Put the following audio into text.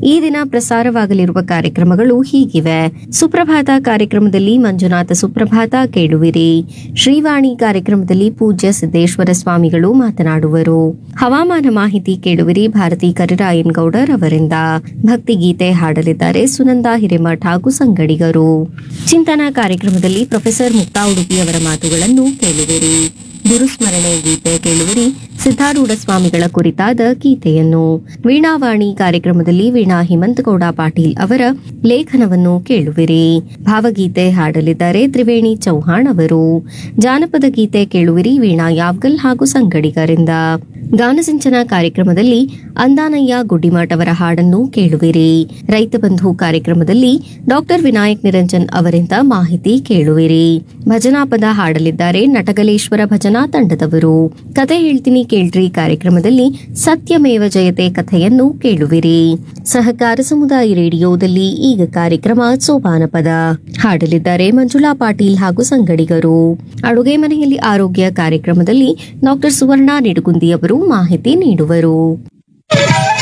ಈ ದಿನ ಪ್ರಸಾರವಾಗಲಿರುವ ಕಾರ್ಯಕ್ರಮಗಳು ಹೀಗಿವೆ ಸುಪ್ರಭಾತ ಕಾರ್ಯಕ್ರಮದಲ್ಲಿ ಮಂಜುನಾಥ ಸುಪ್ರಭಾತ ಕೇಳುವಿರಿ ಶ್ರೀವಾಣಿ ಕಾರ್ಯಕ್ರಮದಲ್ಲಿ ಪೂಜ್ಯ ಸಿದ್ದೇಶ್ವರ ಸ್ವಾಮಿಗಳು ಮಾತನಾಡುವರು ಹವಾಮಾನ ಮಾಹಿತಿ ಕೇಳುವಿರಿ ಭಾರತಿ ಕರಿರಾಯನ್ ಗೌಡರ್ ಅವರಿಂದ ಭಕ್ತಿಗೀತೆ ಹಾಡಲಿದ್ದಾರೆ ಸುನಂದ ಹಿರೇಮಠ ಹಾಗೂ ಸಂಗಡಿಗರು ಚಿಂತನಾ ಕಾರ್ಯಕ್ರಮದಲ್ಲಿ ಪ್ರೊಫೆಸರ್ ಮುಕ್ತಾ ಉಡುಪಿಯವರ ಮಾತುಗಳನ್ನು ಕೇಳುವಿರಿ ಗುರುಸ್ಮರಣೆ ಗೀತೆ ಕೇಳುವಿರಿ ಸಿದ್ಧಾರೂಢ ಸ್ವಾಮಿಗಳ ಕುರಿತಾದ ಗೀತೆಯನ್ನು ವೀಣಾವಾಣಿ ಕಾರ್ಯಕ್ರಮದಲ್ಲಿ ವೀಣಾ ಹಿಮಂತಗೌಡ ಪಾಟೀಲ್ ಅವರ ಲೇಖನವನ್ನು ಕೇಳುವಿರಿ ಭಾವಗೀತೆ ಹಾಡಲಿದ್ದಾರೆ ತ್ರಿವೇಣಿ ಚೌಹಾಣ್ ಅವರು ಜಾನಪದ ಗೀತೆ ಕೇಳುವಿರಿ ವೀಣಾ ಯಾವ್ಗಲ್ ಹಾಗೂ ಸಂಗಡಿಗರಿಂದ ಗಾನಸಿಂಚನ ಕಾರ್ಯಕ್ರಮದಲ್ಲಿ ಅಂದಾನಯ್ಯ ಗುಡ್ಡಿಮಠ್ ಅವರ ಹಾಡನ್ನು ಕೇಳುವಿರಿ ರೈತ ಬಂಧು ಕಾರ್ಯಕ್ರಮದಲ್ಲಿ ಡಾಕ್ಟರ್ ವಿನಾಯಕ್ ನಿರಂಜನ್ ಅವರಿಂದ ಮಾಹಿತಿ ಕೇಳುವಿರಿ ಭಜನಾ ಪದ ಹಾಡಲಿದ್ದಾರೆ ನಟಗಲೇಶ್ವರ ಭಜನಾ ತಂಡದವರು ಕತೆ ಹೇಳ್ತೀನಿ ಕೇಳ್ರಿ ಕಾರ್ಯಕ್ರಮದಲ್ಲಿ ಸತ್ಯಮೇವ ಜಯತೆ ಕಥೆಯನ್ನು ಕೇಳುವಿರಿ ಸಹಕಾರ ಸಮುದಾಯ ರೇಡಿಯೋದಲ್ಲಿ ಈಗ ಕಾರ್ಯಕ್ರಮ ಸೋಪಾನ ಪದ ಹಾಡಲಿದ್ದಾರೆ ಮಂಜುಳಾ ಪಾಟೀಲ್ ಹಾಗೂ ಸಂಗಡಿಗರು ಅಡುಗೆ ಮನೆಯಲ್ಲಿ ಆರೋಗ್ಯ ಕಾರ್ಯಕ್ರಮದಲ್ಲಿ ಡಾಕ್ಟರ್ ಸುವರ್ಣ ನಿಡುಗುಂದಿ ಅವರು ಮಾಹಿತಿ ನೀಡುವರು